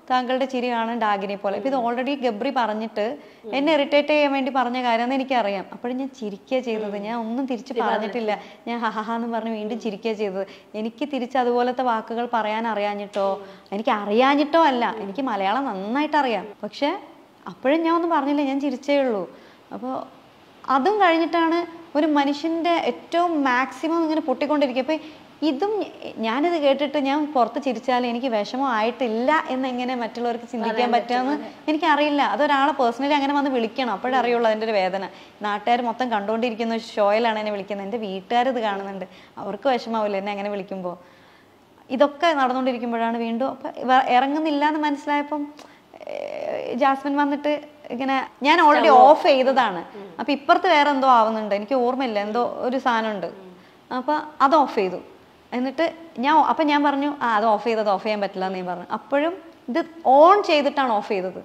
താങ്കളുടെ ചിരി കാണാൻ ഡാഗിനെ പോലെ ഇപ്പൊ ഇത് ഓൾറെഡി ഗബ്രി പറഞ്ഞിട്ട് എന്നെ ഇറിറ്റേറ്റ് ചെയ്യാൻ വേണ്ടി പറഞ്ഞ കാര്യമെന്ന് എനിക്കറിയാം അപ്പോഴും ഞാൻ ചിരിക്കുക ചെയ്തത് ഞാൻ ഒന്നും തിരിച്ച് പറഞ്ഞിട്ടില്ല ഞാൻ ഹഹഹ എന്ന് പറഞ്ഞ് വീണ്ടും ചിരിക്കുക ചെയ്തത് എനിക്ക് തിരിച്ച് അതുപോലത്തെ വാക്കുകൾ പറയാൻ അറിയാഞ്ഞിട്ടോ എനിക്ക് അറിയാഞ്ഞിട്ടോ അല്ല എനിക്ക് മലയാളം നന്നായിട്ട് അറിയാം പക്ഷെ അപ്പോഴും ഞാൻ ഒന്നും പറഞ്ഞില്ല ഞാൻ ചിരിച്ചേ ഉള്ളൂ അപ്പോൾ അതും കഴിഞ്ഞിട്ടാണ് ഒരു മനുഷ്യന്റെ ഏറ്റവും മാക്സിമം ഇങ്ങനെ പൊട്ടിക്കൊണ്ടിരിക്കുക അപ്പൊ ഇതും ഞാനിത് കേട്ടിട്ട് ഞാൻ പുറത്ത് ചിരിച്ചാൽ എനിക്ക് വിഷമം ആയിട്ടില്ല എന്നെങ്ങനെ മറ്റുള്ളവർക്ക് ചിന്തിക്കാൻ പറ്റുമെന്ന് എനിക്കറിയില്ല അതൊരാളെ പേഴ്സണലി അങ്ങനെ വന്ന് വിളിക്കണം അപ്പോഴേ അറിയുള്ളൂ അതിൻ്റെ ഒരു വേദന നാട്ടുകാർ മൊത്തം കണ്ടുകൊണ്ടിരിക്കുന്ന ഒരു ഷോയിലാണ് എന്നെ വിളിക്കുന്നത് എൻ്റെ വീട്ടുകാർ ഇത് കാണുന്നുണ്ട് അവർക്ക് വിഷമാവില്ല എന്നെ അങ്ങനെ വിളിക്കുമ്പോൾ ഇതൊക്കെ നടന്നുകൊണ്ടിരിക്കുമ്പോഴാണ് വീണ്ടും അപ്പൊ ഇവ ഇറങ്ങുന്നില്ല എന്ന് മനസ്സിലായപ്പം ഏഹ് ജാസ്മിൻ വന്നിട്ട് ഇങ്ങനെ ഞാൻ ഓൾറെഡി ഓഫ് ചെയ്തതാണ് അപ്പൊ ഇപ്പുറത്ത് വേറെ എന്തോ ആവുന്നുണ്ട് എനിക്ക് ഓർമ്മയില്ല എന്തോ ഒരു സാധനമുണ്ട് അപ്പൊ അത് ഓഫ് ചെയ്തു എന്നിട്ട് ഞാൻ അപ്പൊ ഞാൻ പറഞ്ഞു ആ അത് ഓഫ് ചെയ്തത് ഓഫ് ചെയ്യാൻ പറ്റില്ല എന്ന് ഞാൻ പറഞ്ഞു അപ്പോഴും ഇത് ഓൺ ചെയ്തിട്ടാണ് ഓഫ് ചെയ്തത്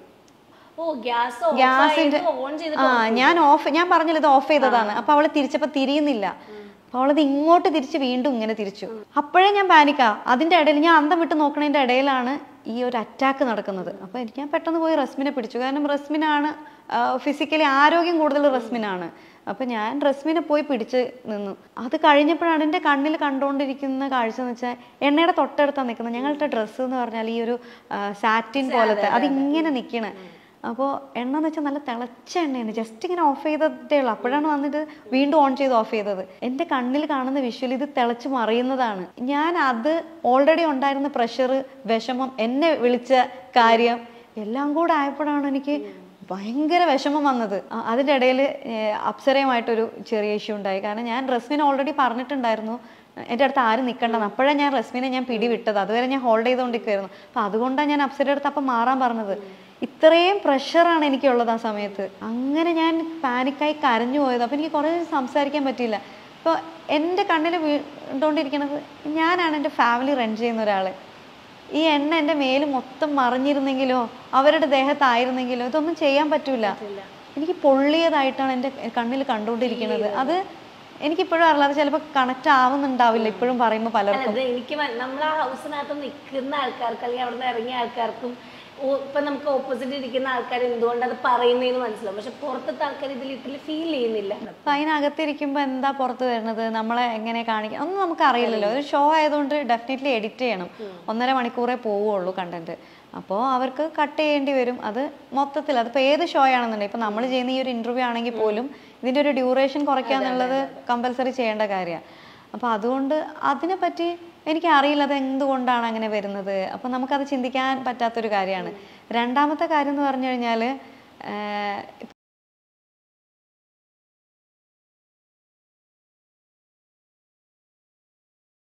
ഓ ഗ്യാസ് ഗ്യാസിന്റെ ഓൺ ചെയ്ത് ആ ഞാൻ ഓഫ് ഞാൻ പറഞ്ഞില്ല ഇത് ഓഫ് ചെയ്തതാണ് അപ്പൊ അവള് തിരിച്ചപ്പോ തിരിയുന്നില്ല അപ്പൊ അവളത് ഇങ്ങോട്ട് തിരിച്ച് വീണ്ടും ഇങ്ങനെ തിരിച്ചു അപ്പോഴേ ഞാൻ പാനിക്കാ അതിന്റെ ഇടയിൽ ഞാൻ അന്തം വിട്ട് നോക്കണതിന്റെ ഇടയിലാണ് ഈ ഒരു അറ്റാക്ക് നടക്കുന്നത് അപ്പൊ എനിക്ക് ഞാൻ പെട്ടെന്ന് പോയി റസ്മിനെ പിടിച്ചു കാരണം റസ്മിനാണ് ഫിസിക്കലി ആരോഗ്യം കൂടുതൽ റസ്മിനാണ് അപ്പൊ ഞാൻ റസ്മിനെ പോയി പിടിച്ച് നിന്നു അത് കഴിഞ്ഞപ്പോഴാണ് എൻ്റെ കണ്ണിൽ കണ്ടുകൊണ്ടിരിക്കുന്ന കാഴ്ച എന്ന് വെച്ചാൽ എണ്ണയുടെ തൊട്ടടുത്താണ് നിൽക്കുന്നത് ഞങ്ങളുടെ ഡ്രസ്സ് എന്ന് പറഞ്ഞാൽ ഈ ഒരു സാറ്റിൻ പോലത്തെ അതിങ്ങനെ നിൽക്കണേ അപ്പോൾ എണ്ണ എന്ന് വെച്ചാൽ നല്ല തിളച്ച എണ്ണയാണ് ജസ്റ്റ് ഇങ്ങനെ ഓഫ് ചെയ്തതേ ഉള്ളൂ അപ്പോഴാണ് വന്നിട്ട് വീണ്ടും ഓൺ ചെയ്ത് ഓഫ് ചെയ്തത് എൻ്റെ കണ്ണിൽ കാണുന്ന വിഷ്വൽ ഇത് തിളച്ച് മറിയുന്നതാണ് ഞാൻ അത് ഓൾറെഡി ഉണ്ടായിരുന്ന പ്രഷർ വിഷമം എന്നെ വിളിച്ച കാര്യം എല്ലാം കൂടെ ആയപ്പോഴാണ് എനിക്ക് ഭയങ്കര വിഷമം വന്നത് അ- അതിൻ്റെ ഇടയിൽ അപ്സരയുമായിട്ടൊരു ചെറിയ ഇഷ്യൂ ഉണ്ടായി കാരണം ഞാൻ റസ്മിനെ ഓൾറെഡി പറഞ്ഞിട്ടുണ്ടായിരുന്നു എൻ്റെ അടുത്ത് ആരും നിൽക്കണ്ടെന്ന് അപ്പോഴാണ് ഞാൻ റസ്മിനെ ഞാൻ പിടിവിട്ടത് അതുവരെ ഞാൻ ഹോൾഡ് ചെയ്തുകൊണ്ടിരിക്കുമായിരുന്നു അപ്പം അതുകൊണ്ടാണ് ഞാൻ അപ്സരയുടെ അടുത്ത് അപ്പം മാറാൻ പറഞ്ഞത് ഇത്രയും പ്രഷറാണ് എനിക്കുള്ളത് ആ സമയത്ത് അങ്ങനെ ഞാൻ പാനിക്കായി കരഞ്ഞു പോയത് അപ്പം എനിക്ക് കുറേ സംസാരിക്കാൻ പറ്റിയില്ല ഇപ്പോൾ എൻ്റെ കണ്ണിൽ വീണ്ടുകൊണ്ടിരിക്കുന്നത് ഞാനാണ് എൻ്റെ ഫാമിലി റൺ ചെയ്യുന്ന ഒരാൾ ഈ എണ്ണ എൻ്റെ മേല് മൊത്തം മറിഞ്ഞിരുന്നെങ്കിലോ അവരുടെ ദേഹത്തായിരുന്നെങ്കിലോ ഇതൊന്നും ചെയ്യാൻ പറ്റൂല എനിക്ക് പൊള്ളിയതായിട്ടാണ് എൻ്റെ കണ്ണിൽ കണ്ടുകൊണ്ടിരിക്കുന്നത് അത് എനിക്കിപ്പോഴും അറിയില്ല അത് ചിലപ്പോൾ കണക്റ്റ് ആവുന്നുണ്ടാവില്ല ഇപ്പോഴും പറയുമ്പോൾ പലർക്കും അല്ല, ഇത് എനിക്ക് നമ്മൾ ആ ഹൗസിനകത്ത് നിൽക്കുന്ന ആൾക്കാർക്ക് അല്ലെങ്കിൽ അവിടെ നിന്ന് ഇറങ്ങിയ ആൾക്കാർക്കും ഓ- ഇപ്പൊ നമുക്ക് ഓപ്പോസിറ്റ് ഇരിക്കുന്ന ആൾക്കാർ എന്തുകൊണ്ട് അത് പറയുന്നതെന്ന് മനസ്സിലാവും പക്ഷെ പുറത്തത്തെ ആൾക്കാർ ഇത് ലിറ്ററലി ഫീൽ ചെയ്യുന്നില്ല അപ്പൊ അതിനകത്തിരിക്കുമ്പോൾ എന്താ പുറത്ത് വരുന്നത് നമ്മളെ എങ്ങനെ കാണിക്കാം ഒന്നും നമുക്ക് അറിയില്ലല്ലോ ഒരു ഷോ ആയതുകൊണ്ട് ഡെഫിനറ്റ്ലി എഡിറ്റ് ചെയ്യണം ഒന്നര മണിക്കൂറേ പോവുള്ളൂ കണ്ടന്റ് അപ്പോൾ അവർക്ക് കട്ട് ചെയ്യേണ്ടി വരും അത് മൊത്തത്തിൽ അതിപ്പോൾ ഏത് ഷോ ആണെന്നുണ്ടെങ്കിൽ ഇപ്പം നമ്മൾ ചെയ്യുന്ന ഈ ഒരു ഇന്റർവ്യൂ ആണെങ്കിൽ പോലും ഇതിന്റെ ഒരു ഡ്യൂറേഷൻ കുറയ്ക്കുക എന്നുള്ളത് കമ്പൽസറി ചെയ്യേണ്ട കാര്യമാണ് അപ്പോൾ അതുകൊണ്ട് അതിനെപ്പറ്റി എനിക്ക് അറിയില്ല അത് എന്തുകൊണ്ടാണ് അങ്ങനെ വരുന്നത് അപ്പോൾ നമുക്കത് ചിന്തിക്കാൻ പറ്റാത്തൊരു കാര്യമാണ് രണ്ടാമത്തെ കാര്യം എന്ന് പറഞ്ഞു കഴിഞ്ഞാൽ